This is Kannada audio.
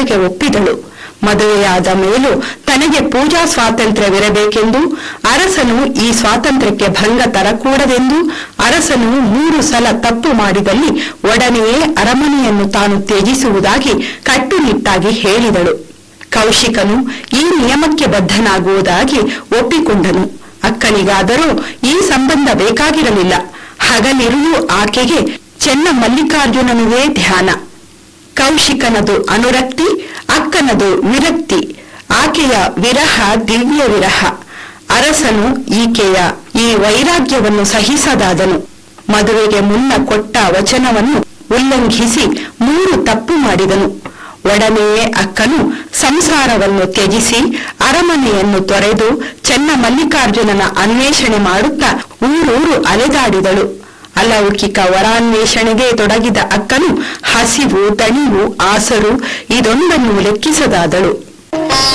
ಮದುವೆಗೆ ಒಪ್ಪಿದಳು ಮದುವೆಯಾದ ಮೇಲೂ ತನಗೆ ಪೂಜಾ ಸ್ವಾತಂತ್ರ್ಯವಿರಬೇಕೆಂದು ಅರಸನು ಈ ಸ್ವಾತಂತ್ರ್ಯಕ್ಕೆ ಭಂಗ ತರಕೂಡದೆಂದು ಅರಸನು ಮೂರು ಸಲ ತಪ್ಪು ಮಾಡಿದಲ್ಲಿ ಒಡನೆಯೇ ಅರಮನೆಯನ್ನು ತಾನು ತ್ಯಜಿಸುವುದಾಗಿ ಕಟ್ಟುನಿಟ್ಟಾಗಿ ಹೇಳಿದಳು ಕೌಶಿಕನು ಈ ನಿಯಮಕ್ಕೆ ಬದ್ಧನಾಗುವುದಾಗಿ ಒಪ್ಪಿಕೊಂಡನು ಅಕ್ಕನಿಗಾದರೂ ಈ ಸಂಬಂಧ ಬೇಕಾಗಿರಲಿಲ್ಲ ಹಗಲಿರುಳು ಆಕೆಗೆ ಚೆನ್ನ ಮಲ್ಲಿಕಾರ್ಜುನನುವೇ ಧ್ಯಾನ ಕೌಶಿಕನದು ಅನುರಕ್ತಿ ಅಕ್ಕನದು ವಿರಕ್ತಿ ಆಕೆಯ ವಿರಹ ದಿವ್ಯ ವಿರಹ ಅರಸನು ಈಕೆಯ ಈ ವೈರಾಗ್ಯವನ್ನು ಸಹಿಸದಾದನು ಮದುವೆಗೆ ಮುನ್ನ ಕೊಟ್ಟ ವಚನವನ್ನು ಉಲ್ಲಂಘಿಸಿ ಮೂರು ತಪ್ಪು ಮಾಡಿದನು ಒಡನೆಯೇ ಅಕ್ಕನು ಸಂಸಾರವನ್ನು ತ್ಯಜಿಸಿ ಅರಮನೆಯನ್ನು ತೊರೆದು ಚೆನ್ನ ಮಲ್ಲಿಕಾರ್ಜುನನ ಅನ್ವೇಷಣೆ ಮಾಡುತ್ತಾ ಊರೂರು ಅಲೆದಾಡಿದಳು ಅಲೌಕಿಕ ವರಾನ್ವೇಷಣೆಗೆ ತೊಡಗಿದ ಅಕ್ಕನು ಹಸಿವು ದಣಿವು ಆಸರು ಇದೊಂದನ್ನು ಲೆಕ್ಕಿಸದಾದಳು